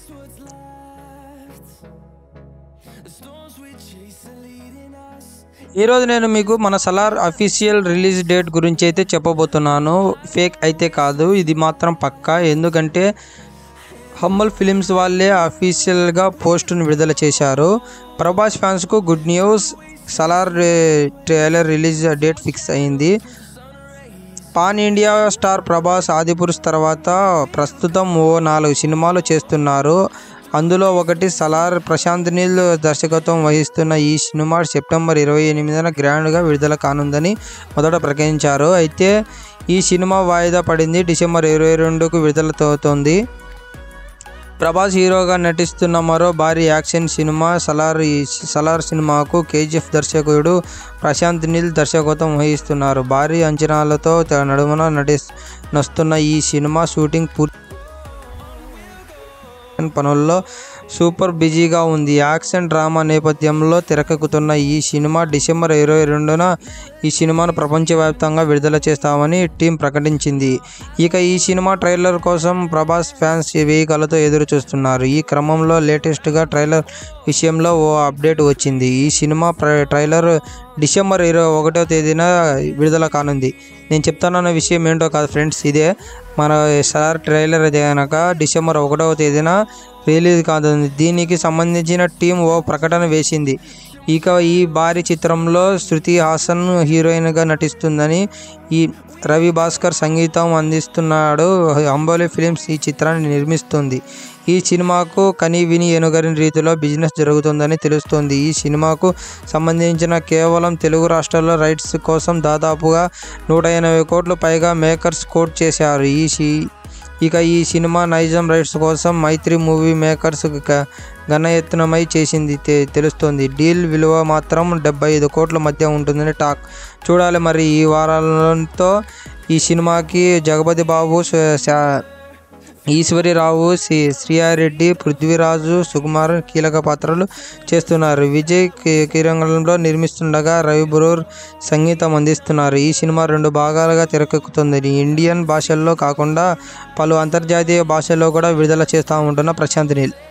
ఈరోజు నేను మీకు మన సలార్ అఫీషియల్ రిలీజ్ డేట్ గురించి అయితే చెప్పబోతున్నాను ఫేక్ అయితే కాదు ఇది మాత్రం పక్కా ఎందుకంటే హమ్మల్ ఫిలిమ్స్ వాళ్ళే అఫీషియల్గా పోస్టును విడుదల చేశారు ప్రభాస్ ఫ్యాన్స్కు good news Salaar trailer release date fix అయింది pan India star Prabhas Adipurush తర్వాత ప్రస్తుతం ఓ నాలుగు సినిమాలు చేస్తున్నారు అందులో ఒకటి సలార్ ప్రశాంత్ నీల్ దర్శకత్వం వహిస్తున్న ఈ సినిమా సెప్టెంబర్ ఇరవై ఎనిమిదిన గ్రాండ్గా విడుదల కానుందని మొదట ప్రకటించారు అయితే ఈ సినిమా వాయిదా పడింది డిసెంబర్ ఇరవై రెండుకు విడుదలవుతోంది ప్రభాస్ హీరోగా నటిస్తున్న మరో భారీ యాక్షన్ సినిమా సలార్ ఈ సలార్ సినిమాకు కేజీఎఫ్ దర్శకుడు ప్రశాంత్ నీల్ దర్శకత్వం వహిస్తున్నారు భారీ అంచనాలతో త- నడుమున నటి నస్తున్న ఈ సినిమా షూటింగ్ పూర్తి పనుల్లో సూపర్ బిజీగా ఉంది యాక్షన్ డ్రామా నేపథ్యంలో తెరకెక్కుతున్న ఈ సినిమా డిసెంబర్ ఇరవై రెండున ఈ సినిమాను ప్రపంచవ్యాప్తంగా విడుదల చేస్తామని టీం ప్రకటించింది ఇక ఈ సినిమా ట్రైలర్ కోసం ప్రభాస్ ఫ్యాన్స్ వెయ్యి కళ్ళతో ఎదురు చూస్తున్నారు ఈ క్రమంలో లేటెస్ట్గా ట్రైలర్ విషయంలో ఓ అప్డేట్ వచ్చింది ఈ సినిమా ప్ర- ట్రైలర్ డిసెంబర్ ఇరవై ఒకటో తేదీన విడుదల కానుంది నేను చెప్తానన్న విషయం ఏంటో కాదు ఫ్రెండ్స్ ఇదే మన సార్ ట్రైలర్ అయితే కనుక డిసెంబర్ ఒకటవ తేదీన రిలీజ్ కాదు దీనికి సంబంధించిన టీం ఓ ప్రకటన వేసింది ఇక ఈ భారీ చిత్రంలో శృతి హాసన్ హీరోయిన్గా నటిస్తుందని ఈ రవి భాస్కర్ సంగీతం అందిస్తున్నాడు అంబోలి ఫిలిమ్స్ ఈ చిత్రాన్ని నిర్మిస్తుంది ఈ సినిమాకు కని విని ఎనుగని రీతిలో బిజినెస్ జరుగుతుందని తెలుస్తోంది ఈ సినిమాకు సంబంధించిన కేవలం తెలుగు రాష్ట్రాల్లో రైట్స్ కోసం దాదాపుగా నూట ఎనభై కోట్లు పైగా మేకర్స్ కోట్ చేశారు ఈ సి ఇక ఈ సినిమా నైజం రైట్స్ కోసం మైత్రి మూవీ మేకర్స్ గ- ఘన ఎత్తునమై చేసింది తె- తెలుస్తోంది డీల్ విలువ మాత్రం డెబ్బై ఐదు కోట్ల మధ్య ఉంటుందని టాక్ చూడాలి మరి ఈ వారాలతో ఈ సినిమాకి జగపతి బాబు శ- శా- ఈశ్వరిరావు శ్రీ శ్రీయారెడ్డి పృథ్వీరాజు సుకుమార్ కీలక పాత్రలు చేస్తున్నారు విజయ్ కి- కిరంగంలో నిర్మిస్తుండగా రవి బురూర్ సంగీతం అందిస్తున్నారు ఈ సినిమా రెండు భాగాలుగా తెరకెక్కుతుంది ఇండియన్ భాషల్లో కాకుండా పలు అంతర్జాతీయ భాషల్లో కూడా విడుదల చేస్తూ ఉంటున్న ప్రశాంత్ నీల్